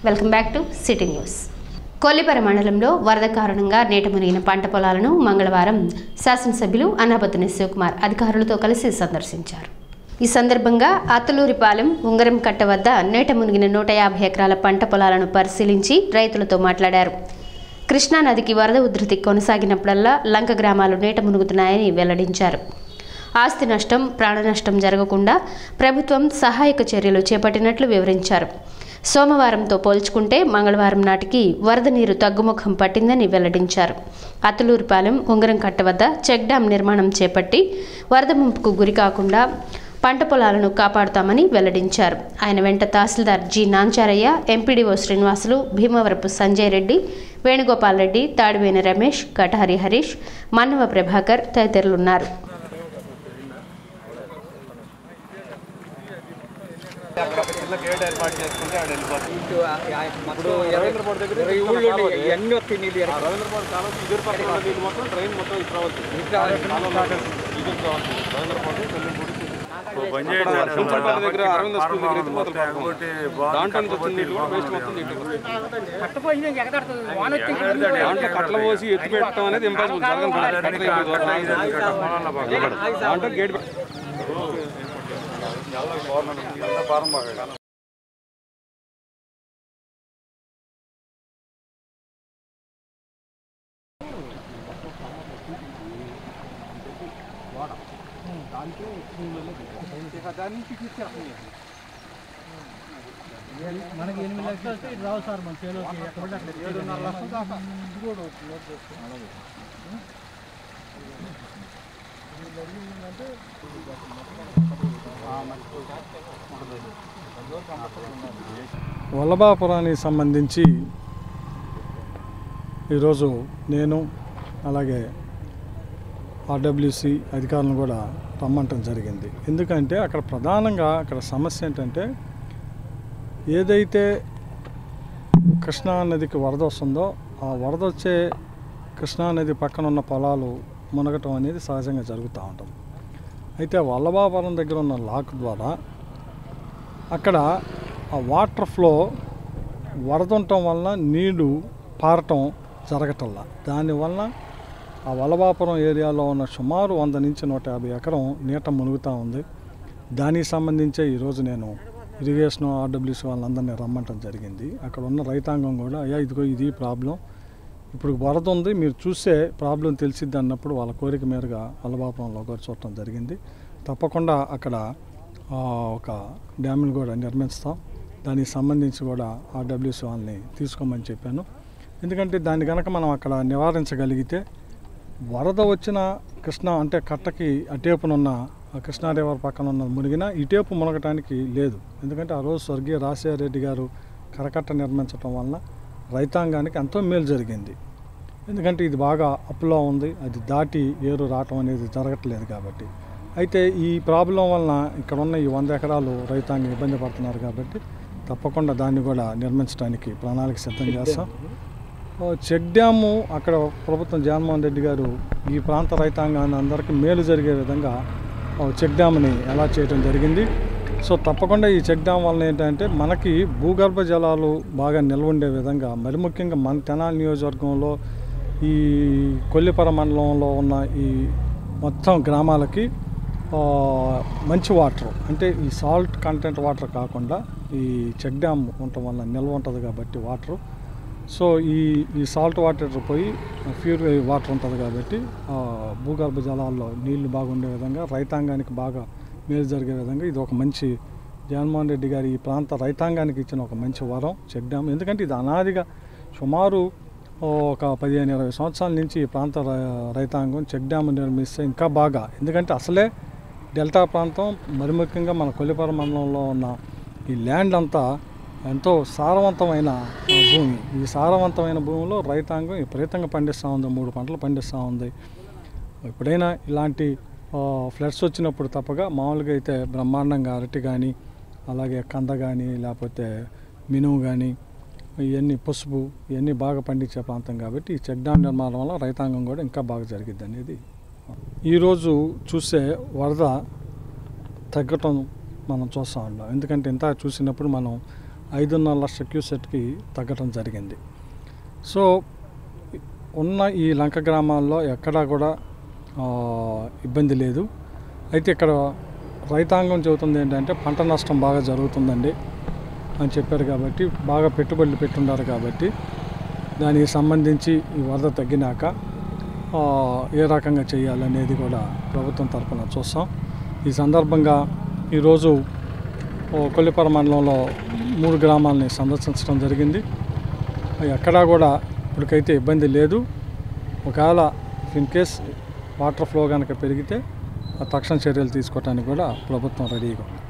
Welcome back to city news Kollipara మండలంలో వరద కారణంగా నేట మునిగిన పంట పొలాలను మంగళవారం శాసనసభ్యులు అన్నాపతిని శివకుమార్ అధికారులతో కలిసి సందర్శించారు ఈ సందర్భంగా అత్తలూరిపాలెం ఉంగరం కట్ట వద్ద నేట మునిగిన నూట యాభై ఎకరాల పంట పొలాలను పరిశీలించి రైతులతో మాట్లాడారు కృష్ణా నదికి వరద ఉధృతి కొనసాగినప్పుడల్లా లంక గ్రామాలు నీట మునుగుతున్నాయని వెల్లడించారు ఆస్తి నష్టం ప్రాణ నష్టం జరగకుండా ప్రభుత్వం సహాయక చర్యలు చేపట్టినట్లు వివరించారు సోమవారంతో పోల్చుకుంటే మంగళవారం నాటికి వరద నీరు తగ్గుముఖం పట్టిందని వెల్లడించారు అత్తలూరుపాలెం ఉంగరం కట్ట వద్ద చెక్ డ్యాం నిర్మాణం చేపట్టి వరద ముంపుకు గురి కాకుండా పంట పొలాలను కాపాడుతామని వెల్లడించారు ఆయన వెంట తహసీల్దార్ జి నాంచారయ్య ఎంపీడీఓ శ్రీనివాసులు భీమవరపు సంజయ్ రెడ్డి వేణుగోపాల్ రెడ్డి తాడివేని రమేష్ కటహరి హరీష్ మన్నవ ప్రభాకర్ తదితరులున్నారు చిన్న గేట్ ఏర్పాటు చేసుకుంటే ఆడ వెళ్ళిపోతుంది ఇటు ఆ- ఆ- మొత్తం ఇరవై- ఇరవై ఊళ్ళు ఉన్నాయి. ఇవన్నీ వస్తాయి నీళ్ళు ఎక్కడ? రవీంద్రపాడు కాలం ఇద్దరు పక్కన ఉన్న నీళ్ళు మొత్తం ట్రైన్ మొత్తం ఇటు రావచ్చు ఇటు రావాలి. ఇటు రావచ్చు రవీంద్రపాడు చెల్లెంపూడి కుంచంపల్లి దగ్గర అరవింద స్కూల్ దగ్గర అయితే మొదలు పడుతుంది దాంట్లో నుంచి వచ్చిన నీళ్ళు కూడా వేస్ట్ మొత్తం నీళ్ళు దాంట్లో కట్ల పోసి ఎత్తి పెట్టడం అనేది ఇంపాసిబుల్ జరగదు కట్ల ఎక్కువ దూరం. దాంట్లో గేట్ పెట్- వల్లభాపురానికి సంబంధించి ఈరోజు నేను అలాగే ఆర్డబ్ల్యూసి అధికారులను కూడా రమ్మంటం జరిగింది ఎందుకంటే అక్కడ ప్రధానంగా అక్కడ సమస్య ఏంటంటే ఏదైతే కృష్ణా నదికి వరద వస్తుందో ఆ వరద వచ్చే కృష్ణా నది పక్కన ఉన్న పొలాలు మునగటం అనేది సహజంగా జరుగుతూ ఉంటుంది అయితే వల్లభాపురం దగ్గర ఉన్న లాక్ ద్వారా అక్కడ ఆ వాటర్ ఫ్లో వరద ఉండటం వలన నీళ్లు పారటం జరగటల్లా దానివల్ల ఆ వలభాపురం ఏరియాలో ఉన్న సుమారు వంద నుంచి నూట యాభై ఎకరం నీట మునుగుతూ ఉంది దానికి సంబంధించే ఈరోజు నేను ఇరిగేషన్ ఆర్డబ్ల్యూసీ వాళ్ళందరినీ రమ్మంటం జరిగింది అక్కడ ఉన్న రైతాంగం కూడా అయ్యా ఇదిగో ఇది ప్రాబ్లం ఇప్పుడు వరద ఉంది మీరు చూసే ప్రాబ్లం తెలిసిద్ది అన్నప్పుడు వాళ్ళ కోరిక మేరగా వల్లభాపురంలో కూడా చూడటం జరిగింది తప్పకుండా అక్కడ ఆ, ఒక డ్యామ్ని కూడా నిర్మిస్తాం దానికి సంబంధించి కూడా ఆర్డబ్ల్యూసీ వాళ్ళని తీసుకోమని చెప్పాను ఎందుకంటే దాన్ని కనుక మనం అక్కడ నివారించగలిగితే వరద వచ్చిన కృష్ణ అంటే కట్టకి అటేపునున్న ఆ కృష్ణా రివర్ పక్కన ఉన్న మునిగిన ఇటేపు మునగటానికి లేదు ఎందుకంటే ఆ రోజు స్వర్గీయ రాజశేఖర రెడ్డి గారు కరకట్ట నిర్మించడం వలన రైతాంగానికి ఎంతో మేలు జరిగింది ఎందుకంటే ఇది బాగా అప్పులో ఉంది అది దాటి ఏరు రావటం అనేది జరగట్లేదు కాబట్టి అయితే ఈ ప్రాబ్లం వలన ఇక్కడ ఉన్న ఈ వంద ఎకరాలు రైతాంగం ఇబ్బంది పడుతున్నారు కాబట్టి తప్పకుండా దాన్ని కూడా నిర్మించడానికి ప్రణాళిక సిద్ధం చేస్తాం ఓ చెక్ డ్యాము అక్కడ ప్రభుత్వం జగన్మోహన్ రెడ్డి గారు ఈ ప్రాంత రైతాంగాన్ని అందరికీ మేలు జరిగే విధంగా ఓ చెక్ డ్యామ్ని ఎలా చేయడం జరిగింది సో తప్పకుండా ఈ చెక్ డ్యామ్ వలన ఏంటంటే మనకి భూగర్భ జలాలు బాగా నిల్వ ఉండే విధంగా మరి ముఖ్యంగా మన తెనాలి నియోజకవర్గంలో ఈ కొల్లిపర మండలంలో ఉన్న ఈ మొత్తం గ్రామాలకి ఆ, మంచి వాటర్ అంటే ఈ సాల్ట్ కంటెంట్ వాటర్ కాకుండా ఈ చెక్ డ్యామ్ ఉండటం వల్ల నిల్వ ఉంటుంది కాబట్టి వాటర్ సో ఈ ఈ సాల్ట్ వాటర్ పోయి ప్యూర్ వాటర్ ఉంటుంది కాబట్టి ఆ, భూగర్భ జలాల్లో నీళ్లు బాగుండే విధంగా రైతాంగానికి బాగా మేలు జరిగే విధంగా ఇది ఒక మంచి జగన్మోహన్ రెడ్డి గారి ఈ ప్రాంత రైతాంగానికి ఇచ్చిన ఒక మంచి వరం చెక్ డ్యామ్ ఎందుకంటే ఇది అనాదిగా సుమారు ఒక పదిహేను ఇరవై సంవత్సరాల నుంచి ఈ ప్రాంత రై- రైతాంగం చెక్ డ్యామ్ నిర్మిస్తే ఇంకా బాగా ఎందుకంటే అసలే డెల్టా ప్రాంతం మరి ముఖ్యంగా మన కొల్లిపర మండలంలో ఉన్న ఈ ల్యాండ్ అంతా ఎంతో సారవంతమైన ఆ, భూమి ఈ సారవంతమైన భూమిలో రైతాంగం విపరీతంగా పండిస్తూ ఉంది మూడు పంటలు పండిస్తూ ఉంది ఎప్పుడైనా ఇలాంటి ఫ్లడ్స్ వచ్చినప్పుడు తప్పగా మామూలుగా అయితే బ్రహ్మాండంగా అరటి కానీ అలాగే కంద కానీ లేకపోతే మినుము కానీ ఇవన్నీ పసుపు ఇవన్నీ బాగా పండించే ప్రాంతం కాబట్టి ఈ చెక్ డ్యామ్ నిర్మాణం వల్ల రైతాంగం కూడా ఇంకా బాగా జరిగిద్ది అనేది ఈరోజు చూసే వరద తగ్గటం మనం చూస్తూ ఉన్నాం ఎందుకంటే ఇంత చూసినప్పుడు మనం ఐదున్నర లక్షల క్యూసెట్కి తగ్గటం జరిగింది సో ఉన్న ఈ లంక గ్రామాల్లో ఎక్కడా కూడా ఆ, ఇబ్బంది లేదు అయితే ఇక్కడ రైతాంగం చెబుతుంది ఏంటంటే పంట నష్టం బాగా జరుగుతుందండి అని చెప్పారు కాబట్టి బాగా పెట్టుబడులు పెట్టున్నారు కాబట్టి దానికి సంబంధించి ఈ వరద తగ్గినాక ఆ, ఏ రకంగా చేయాలనేది కూడా ప్రభుత్వం తరఫున చూస్తాం ఈ సందర్భంగా ఈరోజు ఓ కొల్లిపర మండలంలో మూడు గ్రామాలని సందర్శించడం జరిగింది ఎక్కడా కూడా ఇప్పటికైతే ఇబ్బంది లేదు ఒకవేళ ఇన్ కేస్ వాటర్ ఫ్లో కనుక పెరిగితే ఆ తక్షణ చర్యలు తీసుకోవడానికి కూడా ప్రభుత్వం రెడీగా ఉంది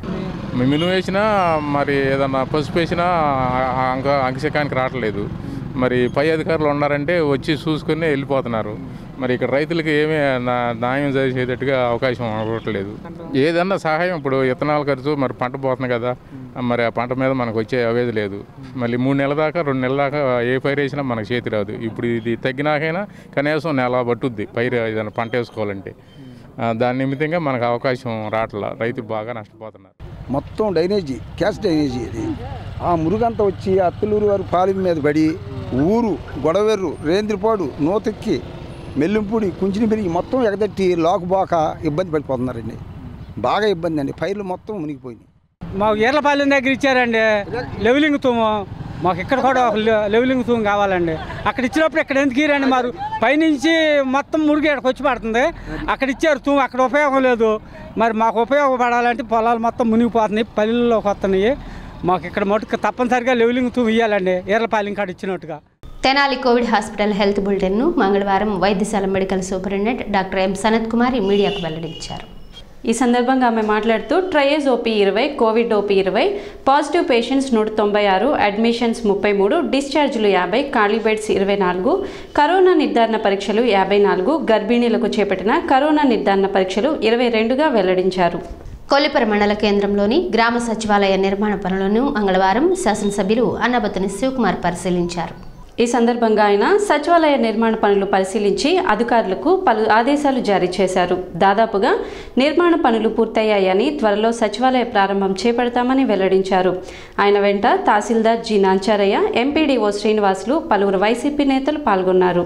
మినుము వేసినా మరి ఏదన్నా పసుపు వేసినా ఆ అంక అంకశకానికి రావట్లేదు మరి పై అధికారులు ఉన్నారంటే వచ్చి చూసుకుని వెళ్ళిపోతున్నారు మరి ఇక్కడ రైతులకి ఏమీ నా- న్యాయం చేసేటట్టుగా అవకాశం అవ్వట్లేదు ఏదన్నా సహాయం ఇప్పుడు విత్తనాల ఖర్చు మరి పంట పోతుంది కదా మరి ఆ పంట మీద మనకు వచ్చే అవేది లేదు మళ్ళీ మూడు నెలల దాకా రెండు నెలల దాకా ఏ పైరు వేసినా మనకు చేతి రాదు ఇప్పుడు ఇది తగ్గినాకైనా కనీసం నెల పట్టుద్ది పైరు ఏదైనా పంట వేసుకోవాలంటే ఆ, దాని నిమిత్తంగా మనకు అవకాశం రావట్లా రైతులు బాగా నష్టపోతున్నారు మొత్తం డ్రైనేజీ క్యాష్ డ్రైనేజీ ఇది ఆ మురుగంతా వచ్చి అత్తలూరు వారి పాలెం మీద పడి ఊరు గొడవెర్రు రేంద్రిపాడు నూతెక్కి మెల్లింపూడి కుంచినిబిరిగి మొత్తం ఎగదట్టి లాకుబాక ఇబ్బంది పడిపోతున్నారండి బాగా ఇబ్బంది అండి పైర్లు మొత్తం మునిగిపోయినాయి మాకు ఈర్లపాలెం దగ్గర ఇచ్చారండి లెవెలింగ్ తూము మాకు ఇక్కడ కూడా ఒక లె- లెవెలింగ్ తూము కావాలండి అక్కడ ఇచ్చినప్పుడు ఇక్కడ ఎందుకు ఇరండి మారు పైనుంచి మొత్తం మురిగి ఇక్కడికి వచ్చి పడుతుంది అక్కడ ఇచ్చారు తూము అక్కడ ఉపయోగం లేదు మరి మాకు ఉపయోగపడాలంటే పొలాలు మొత్తం మునిగిపోతున్నాయి పల్లెల్లోకి వస్తున్నాయి మాకు ఇక్కడ మటుకు తప్పనిసరిగా లెవెలింగ్ తూము ఇవ్వాలండి ఈర్లపాలెం కాడ ఇచ్చినట్టుగా తెనాలి కోవిడ్ హాస్పిటల్ హెల్త్ బులెటిన్ను మంగళవారం వైద్యశాల medical superintendent doctor M Sanath Kumari మీడియాకు వెల్లడించారు ఈ సందర్భంగా ఆమె మాట్లాడుతూ ట్రయేజ్ ఓపీ ఇరవై కోవిడ్ ఓపీ ఇరవై పాజిటివ్ పేషెంట్స్ నూట తొంభై ఆరు అడ్మిషన్స్ ముప్పై మూడు డిశ్చార్జీలు యాభై ఖాళీ బెడ్స్ ఇరవై నాలుగు కరోనా నిర్ధారణ పరీక్షలు యాభై నాలుగు గర్భిణీలకు చేపట్టిన కరోనా నిర్ధారణ పరీక్షలు ఇరవై రెండుగా వెల్లడించారు కొల్లిపర మండల కేంద్రంలోని గ్రామ సచివాలయ నిర్మాణ పనులను మంగళవారం శాసనసభ్యులు అన్నబతుని శివకుమార్ పరిశీలించారు ఈ సందర్భంగా ఆయన సచివాలయ నిర్మాణ పనులు పరిశీలించి అధికారులకు పలు ఆదేశాలు జారీ చేశారు దాదాపుగా నిర్మాణ పనులు పూర్తయ్యాయని త్వరలో సచివాలయ ప్రారంభం చేపడతామని వెల్లడించారు ఆయన వెంట తహసీల్దార్ జి నాంచారయ్య ఎంపీడీఓ శ్రీనివాసులు పలువురు వైసీపీ నేతలు పాల్గొన్నారు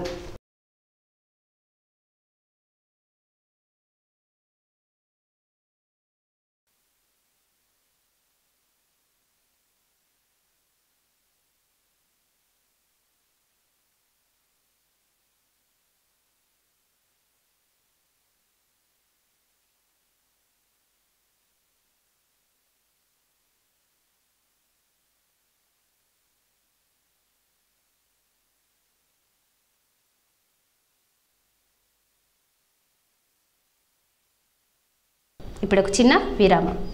ఇప్పుడు ఒక చిన్న విరామం